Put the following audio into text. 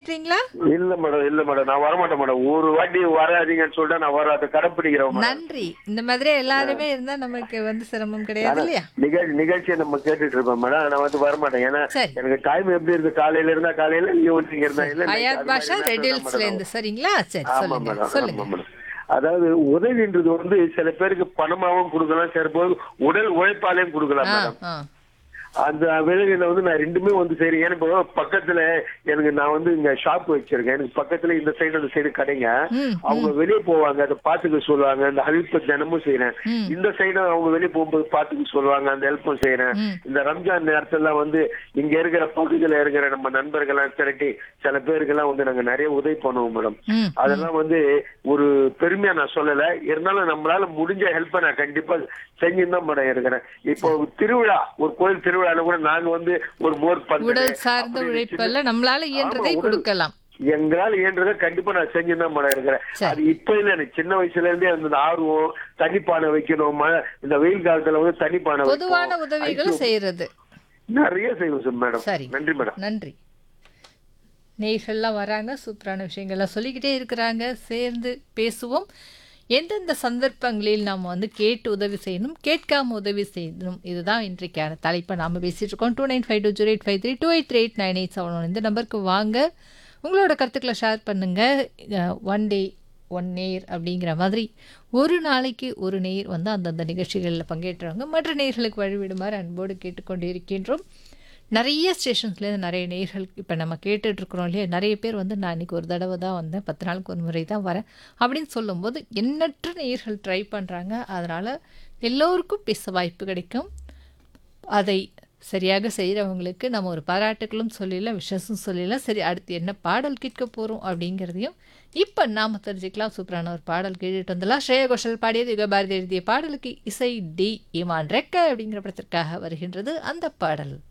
கேக்குறீங்களா இல்ல மேடம் இல்ல மேடம் நான் வரமாட்டேன் மேடம் ஒரு வாட்டி வராதீங்கன்னு சொல்லிட்டு நான் வர அதை கடைப்பிடிக்கிறேன் மேடம் நன்றி இந்த மாதிரி எல்லாருமே இருந்தா நமக்கு வந்து சிரமம் கிடையாது இல்லையா நிகழ்ச்சி நிகழ்ச்சியை நம்ம கேட்டுட்டு இருப்போம் மேடம் நான் வந்து வரமாட்டேன் ஏன்னா சரி. எனக்கு டைம் எப்படி இருக்கு காலையில இருந்தா காலையில ஈவினிங் இருந்தா இல்ல night ஹயாத் அது பாஷா மாதிரி ரெட் நேரத்துல ஹில்ஸ்ல தான் இருந்து சரிங்களா சரி ஆமா சொல்லுங்க மேடம் சொல்லுங்க ஆமா மேடம் அதாவது உதவின்றது வந்து சில பேருக்கு பணமாவும் கொடுக்கலாம் சில பேருக்கு உடல் உழைப்பாலையும் கொடுக்கலாம் ஆ மேடம் ஆ அந்த வேலையில வந்து நான் ரெண்டுமே வந்து சரி ஏன்னா இப்போ பக்கத்துல எனக்கு நான் வந்து இங்க ஷாப் வச்சிருக்கேன் எனக்கு பக்கத்துல இந்த சைடு அந்த சைடு கடைங்க ம், அவங்க வெளியே போவாங்க அதை பாத்துக்க சொல்லுவாங்க அந்த ஹெல்ப் தினமும் செய்யறேன் ம். இந்த சைடு அவங்க வெளியே போகும்போது பாத்துக்க சொல்லுவாங்க அந்த ஹெல்ப்பும் செய்யறேன் ம். இந்த ரம்ஜான் நேரத்துல வந்து இங்க இருக்கிற பகுதியில இருக்கிற நம்ம நண்பர்கள்லாம் திரட்டி சில பேருக்கெல்லாம் வந்து நாங்க நிறைய உதவி பண்ணுவோம் மேடம் ம் அதெல்லாம் வந்து ஒரு பெருமையா நான் சொல்லல இருந்தாலும் நம்மளால முடிஞ்ச ஹெல்ப்பை நான் கண்டிப்பா செஞ்சுன்னு தான் மேடம் இருக்கிறேன் இப்போ திருவிழா ஒரு கோயில் திருவிழால கூட நாங்க வந்து ஒரு மோர் பந்தல் உடல் சார்ந்த அப்படி உழைப்பல்ல நம்மளால இயன்றதை ஆமா, உடல் கொடுக்கலாம் எங்களால இயன்றதை கண்டிப்பா நான் செஞ்சுன்னு தான் மேடம் இருக்கிறேன் சரி. அது இப்ப இல்ல எனக்கு சின்ன வயசுல இருந்தே அந்த ஆர்வம் தண்ணிப்பானை வைக்கணும் மழை இந்த வெயில் காலத்துல வந்து தண்ணிப்பானை பொதுவான வைக்கணும். உதவிகளும் ஐயோ, செய்யறது நிறைய செய்வோம் சார் மேடம் சரி நன்றி மேடம் நன்றி நேயர்கள்லாம் வராங்க சூப்பரான விஷயங்கள்லாம் சொல்லிக்கிட்டே இருக்கிறாங்க சேர்ந்து பேசுவோம் எந்தெந்த சந்தர்ப்பங்களில் நாம் வந்து கேட்டு உதவி செய்யணும் கேட்காம உதவி செய்யணும் இதுதான் இன்றைக்கான தலைப்பை நாம் பேசிட்டு இருக்கோம் two nine five two zero eight five three two eight three eight nine eight seven one இந்த நம்பருக்கு வாங்க உங்களோட கருத்துக்களை ஷேர் பண்ணுங்கள் ஒன் டே ஒன் நேர் அப்படிங்கிற மாதிரி ஒரு நாளைக்கு ஒரு நேர் வந்து அந்தந்த நிகழ்ச்சிகளில் பங்கேற்றுறாங்க மற்ற நேர்களுக்கு வழிவிடுமாறு அன்போடு கேட்டுக்கொண்டு இருக்கின்றோம் நிறைய ஸ்டேஷன்ஸ்லேருந்து நிறைய நேர்கள் இப்போ நம்ம கேட்டுட்ருக்குறோம் இல்லையா நிறைய பேர் வந்து நான் இன்றைக்கி ஒரு தடவை தான் வந்தேன் பத்து நாளுக்கு ஒரு முறை தான் வரேன் அப்படின்னு சொல்லும்போது எண்ணற்ற நேர்கள் ட்ரை பண்ணுறாங்க அதனால் எல்லோருக்கும் பேச வாய்ப்பு கிடைக்கும் அதை சரியாக செய்கிறவங்களுக்கு நம்ம ஒரு பாராட்டுகளும் சொல்லல விஷஸும் சொல்லல சரி அடுத்து என்ன பாடல் கேட்க போகிறோம் அப்படிங்கிறதையும் இப்போ நாம் தெரிஞ்சுக்கலாம் சூப்பரான ஒரு பாடல் கேட்டுட்டு வந்துடலாம் ஸ்ரேயா கோஷல் பாடியது யுகபாரதி எழுதிய பாடலுக்கு இசை டி இமான் ரெக்க அப்படிங்கிற படத்திற்காக வருகின்றது அந்த பாடல்